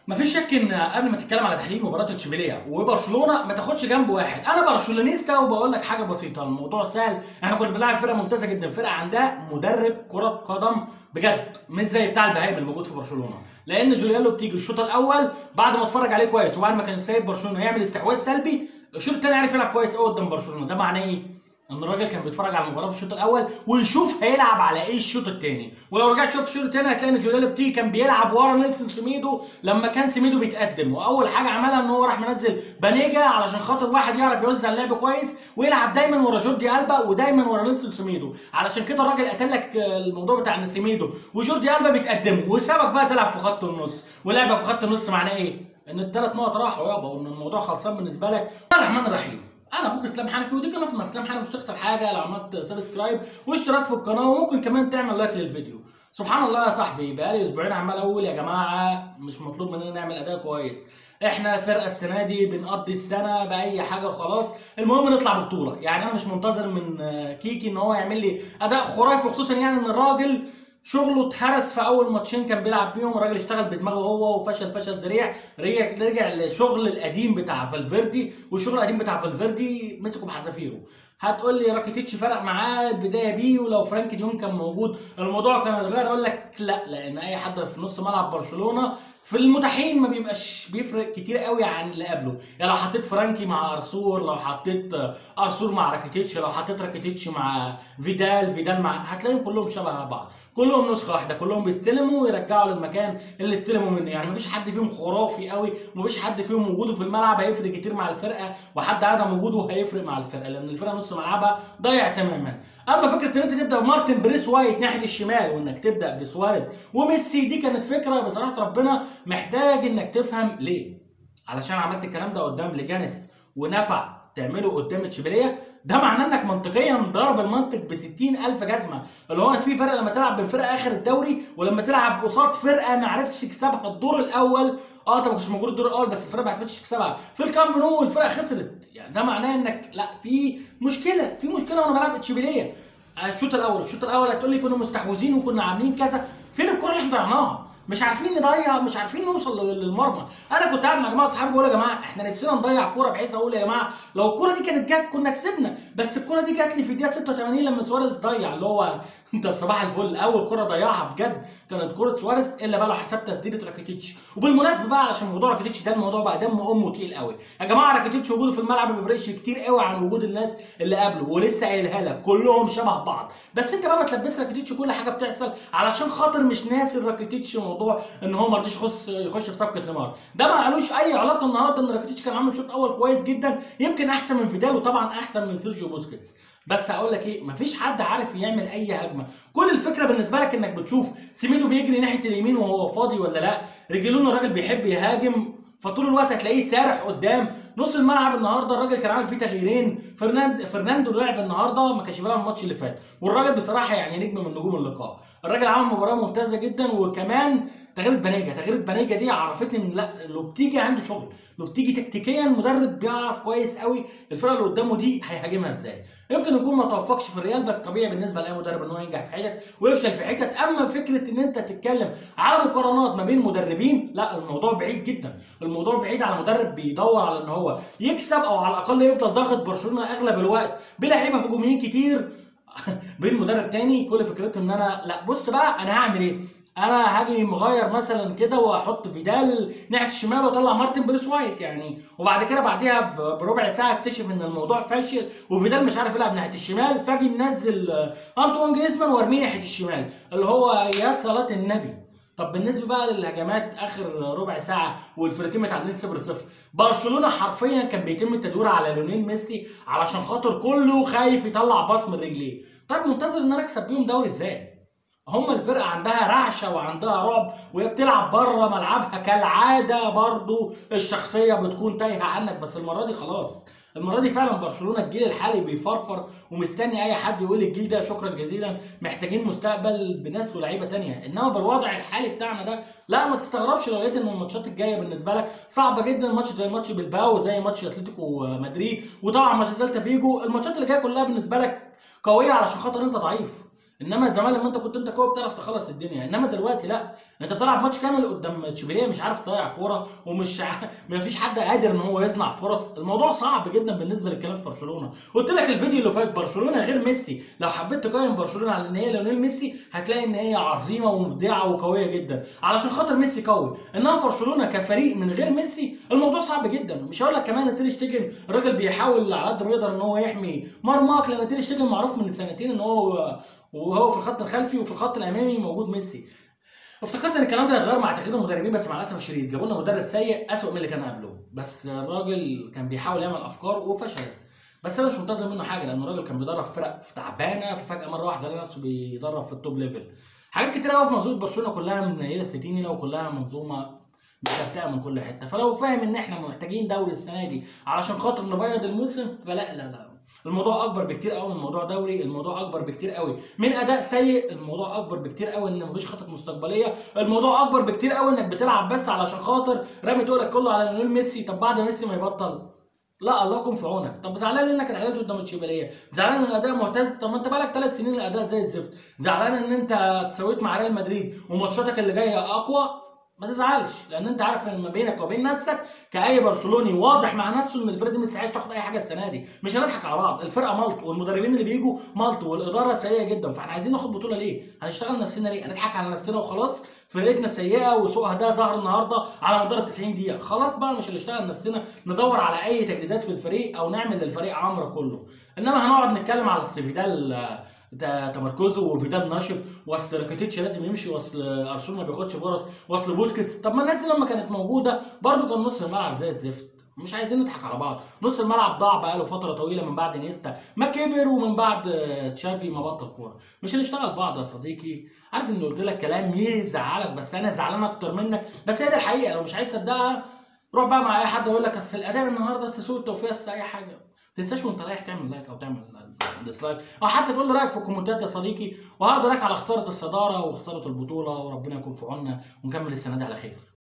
مفيش شك ان قبل ما تتكلم على تحليل مباراه اشبيليه وبرشلونه ما تاخدش جنب واحد انا برشلونيستا وبقول لك حاجه بسيطه الموضوع سهل احنا كنا بنلعب فرقه ممتازه جدا فرقه عندها مدرب كره قدم بجد مش زي بتاع البهايم الموجود في برشلونه لان جوليالو بتيجي الشوط الاول بعد ما اتفرج عليه كويس وبعد ما كان سايب برشلونه يعمل استحواذ سلبي الشوط الثاني عرف يلعب كويس قوي قدام برشلونه ده معناه ايه ان الراجل كان بيتفرج على المباراه في الشوط الاول ويشوف هيلعب على ايه الشوط الثاني ولو رجعت شفت الشوط الثاني هتلاقي ان جوليالو بتيجي كان بيلعب ورا نيلسون سميدو لما كان سميدو بيتقدم واول حاجه عملها ان هو راح منزل بانيجا علشان خاطر واحد يعرف يوزع اللعب كويس ويلعب دايما ورا جوردي البا ودايما ورا نيلسون سميدو علشان كده الراجل قتل لك الموضوع بتاع ان سميدو وجوردي البا بيتقدموا وسابك بقى تلعب في خط النص ولعبه في خط النص معناه ايه؟ ان الثلاث نقط راحوا يابا وان الموضوع خلصان بالنسبه لك الرحمن الرحيم انا اخوك اسلام حنفي ودي قناه اسمها اسلام حنفي مش تخسر حاجه لو عملت سبسكرايب واشتراك في القناه وممكن كمان تعمل لايك للفيديو سبحان الله يا صاحبي بقالي اسبوعين عمال اقول يا جماعه مش مطلوب مننا نعمل اداء كويس احنا فرقه السنه دي بنقضي السنه باي حاجه خلاص المهم نطلع ببطوله يعني انا مش منتظر من كيكي ان هو يعمل لي اداء خرافي خصوصا يعني ان الراجل شغله اتهرس في اول ماتشين كان بيلعب بيهم الراجل اشتغل بدماغه هو وفشل فشل ذريع رجع رجع للشغل القديم بتاع فالفيردي والشغل القديم بتاع فالفيردي مسكه بحذافيره هتقول لي راكيتيتش فرق معاه البدايه بيه ولو فرانك ديون كان موجود الموضوع كان هيتغير اقول لك لا لان اي حد في نص ملعب برشلونه في المتاحين ما بيبقاش بيفرق كتير قوي عن اللي قبله يعني لو حطيت فرانكي مع ارسور لو حطيت ارسور مع راكيتيتش لو حطيت راكيتيتش مع فيدال فيدال مع هتلاقيهم كلهم شبه بعض كلهم نسخه واحده كلهم بيستلموا ويرجعوا للمكان اللي استلموا منه يعني مفيش حد فيهم خرافي قوي ومفيش حد فيهم وجوده في الملعب هيفرق كتير مع الفرقه وحد عدم وجوده هيفرق مع الفرقه لان الفرقه نص ملعبها ضايع تماما اما فكره ان انت تبدا بمارتن بريس وايت ناحيه الشمال وانك تبدا بسواريز وميسي دي كانت فكره بصراحه ربنا محتاج انك تفهم ليه علشان عملت الكلام ده قدام لجانس ونفع تعمله قدام اشبيليه ده معناه انك منطقيا ضرب المنطق ب 60000 جزمه اللي هو في فرق لما تلعب بالفرقه اخر الدوري ولما تلعب قصاد فرقه ما عرفتش تكسبها الدور الاول اه انت ما كنتش موجود الدور الاول بس الفرقه ما عرفتش تكسبها في الكامب نو الفرقه خسرت يعني ده معناه انك لا في مشكله في مشكله وانا بلعب اشبيليه الشوط الاول الشوط الاول هتقول لي كنا مستحوذين وكنا عاملين كذا فين الكره اللي احنا ضيعناها مش عارفين نضيع مش عارفين نوصل للمرمى انا كنت قاعد مع جماعه اصحابي بقول يا جماعه احنا نفسنا نضيع كوره بحيث اقول يا جماعه لو الكوره دي كانت جت كنا كسبنا بس الكوره دي جت لي في الدقيقه 86 لما سواريز ضيع اللي هو انت بصباح الفل اول كوره ضيعها بجد كانت كوره سواريز الا بقى لو حسبت تسديده راكيتيتش وبالمناسبه بقى علشان موضوع راكيتيتش ده الموضوع بقى دم امه تقيل قوي يا جماعه راكيتيتش وجوده في الملعب ما بيفرقش كتير قوي عن وجود الناس اللي قبله ولسه قايلها لك كلهم شبه بعض بس انت بقى ما تلبس راكيتيتش كل حاجه بتحصل علشان خاطر مش ناسي راكيتيتش موضوع ان هو ما رضيش يخش يخش في صفقه نيمار ده ما قالوش اي علاقه النهارده ان راكيتيتش كان عامل شوط اول كويس جدا يمكن احسن من فيدال وطبعا احسن من سيرجيو بوسكيتس بس هقول لك ايه مفيش حد عارف يعمل اي هجمه كل الفكره بالنسبه لك انك بتشوف سيميدو بيجري ناحيه اليمين وهو فاضي ولا لا رجلون الراجل بيحب يهاجم فطول الوقت هتلاقيه سارح قدام نص الملعب النهارده الراجل كان عامل فيه تغييرين فرناند فرناندو لعب النهارده ما كانش بيلعب الماتش اللي فات والراجل بصراحه يعني نجم من نجوم اللقاء الراجل عمل مباراه ممتازه جدا وكمان تغيير بانيجا تغيير بانيجا دي عرفتني ان لا لو بتيجي عنده شغل لو بتيجي تكتيكيا مدرب بيعرف كويس قوي الفرقه اللي قدامه دي هيهاجمها ازاي يمكن يكون ما توفقش في الريال بس طبيعي بالنسبه لاي مدرب ان هو ينجح في حتت ويفشل في حتت اما فكره ان انت تتكلم على مقارنات ما بين مدربين لا الموضوع بعيد جدا الموضوع بعيد على مدرب بيدور على ان هو يكسب او على الاقل يفضل ضاغط برشلونه اغلب الوقت بلعيبه هجوميين كتير بين مدرب تاني كل فكرته ان انا لا بص بقى انا هعمل ايه انا هاجي مغير مثلا كده واحط فيدال ناحيه الشمال واطلع مارتن بريس وايت يعني وبعد كده بعديها بربع ساعه اكتشف ان الموضوع فاشل وفيدال مش عارف يلعب ناحيه الشمال فاجي منزل انطوان جريزمان وارميه ناحيه الشمال اللي هو يا صلاه النبي طب بالنسبه بقى للهجمات اخر ربع ساعه والفرقتين متعادلين 0 0 برشلونه حرفيا كان بيتم التدوير على ليونيل ميسي علشان خاطر كله خايف يطلع باص من رجليه طيب منتظر ان انا اكسب بيهم دوري ازاي هما الفرقه عندها رعشه وعندها رعب وهي بتلعب بره ملعبها كالعاده برضو الشخصيه بتكون تايهه عنك بس المره دي خلاص المره دي فعلا برشلونه الجيل الحالي بيفرفر ومستني اي حد يقول الجيل ده شكرا جزيلا محتاجين مستقبل بناس ولاعيبه تانية انما بالوضع الحالي بتاعنا ده لا ما تستغربش لو لقيت ان الماتشات الجايه بالنسبه لك صعبه جدا ماتش زي ماتش بالباو زي ماتش اتلتيكو مدريد وطبعا ماتش سيلتا فيجو الماتشات اللي جايه كلها بالنسبه لك قويه علشان خاطر انت ضعيف انما زمان لما انت كنت انت قوي بتعرف تخلص الدنيا انما دلوقتي لا انت بتلعب ماتش كامل قدام تشيبيليه مش عارف تضيع كوره ومش ع... ما فيش حد قادر ان هو يصنع فرص الموضوع صعب جدا بالنسبه للكلام في برشلونه قلت لك الفيديو اللي فات برشلونه غير ميسي لو حبيت تقيم برشلونه على ان هي ليونيل ميسي هتلاقي ان هي عظيمه ومبدعه وقويه جدا علشان خاطر ميسي قوي انما برشلونه كفريق من غير ميسي الموضوع صعب جدا مش هقول لك كمان ان تير شتيجن الراجل بيحاول على قد ما يقدر ان هو يحمي مرماك لان تير شتيجن معروف من سنتين ان هو وهو في الخط الخلفي وفي الخط الامامي موجود ميسي افتكرت ان الكلام ده هيتغير مع تغيير المدربين بس مع الاسف الشديد جابوا لنا مدرب سيء اسوء من اللي كان قبله بس الراجل كان بيحاول يعمل افكار وفشل بس انا مش منتظر منه حاجه لان الراجل كان بيدرب فرق تعبانه ففجاه مره واحده لقى نفسه بيدرب في التوب ليفل حاجات كتير قوي في منظومه برشلونه كلها منيله ستينينا وكلها منظومه مشتته من كل حته فلو فاهم ان احنا محتاجين دوري السنه دي علشان خاطر نبيض الموسم فلا لا لا الموضوع اكبر بكتير قوي من موضوع دوري الموضوع اكبر بكتير قوي من اداء سيء الموضوع اكبر بكتير قوي ان مفيش خطط مستقبليه الموضوع اكبر بكتير قوي انك بتلعب بس علشان خاطر رامي تقولك كله على ليونيل ميسي طب بعد ميسي ما يبطل لا الله يكون في عونك طب زعلان انك اتعادلت قدام الشيباليه زعلان ان الاداء مهتز طب ما انت بقالك ثلاث سنين الاداء زي الزفت زعلان ان انت سويت مع ريال مدريد وماتشاتك اللي جايه اقوى ما تزعلش لان انت عارف ان ما بينك وبين نفسك كاي برشلوني واضح مع نفسه ان الفرقه دي مش عايز تاخد اي حاجه السنه دي مش هنضحك على بعض الفرقه ملط والمدربين اللي بيجوا ملط والاداره سيئه جدا فاحنا عايزين ناخد بطوله ليه هنشتغل نفسنا ليه هنضحك على نفسنا وخلاص فرقتنا سيئه وسوء ده ظهر النهارده على مدار ال 90 دقيقه خلاص بقى مش هنشتغل نفسنا ندور على اي تجديدات في الفريق او نعمل للفريق عمرو كله انما هنقعد نتكلم على السيفيدال ده تمركزه وفيدال ناشب واصل راكيتيتش لازم يمشي واصل ارسنال ما بياخدش فرص واصل بوسكيتس طب ما الناس دي لما كانت موجوده برده كان نص الملعب زي الزفت مش عايزين نضحك على بعض نص الملعب ضاع بقاله فتره طويله من بعد نيستا ما كبر ومن بعد تشافي ما بطل كوره مش هنشتغل في بعض يا صديقي عارف ان قلت لك كلام يزعلك بس انا زعلان اكتر منك بس هي دي الحقيقه لو مش عايز تصدقها روح بقى مع اي حد يقول لك اصل الاداء النهارده سوء التوفيق اصل اي حاجه ما تنساش وانت رايح تعمل لايك او تعمل ديسلايك او حتى تقول لي رايك في الكومنتات يا صديقي وهارد لك على خساره الصداره وخساره البطوله وربنا يكون في عوننا ونكمل السنه دي على خير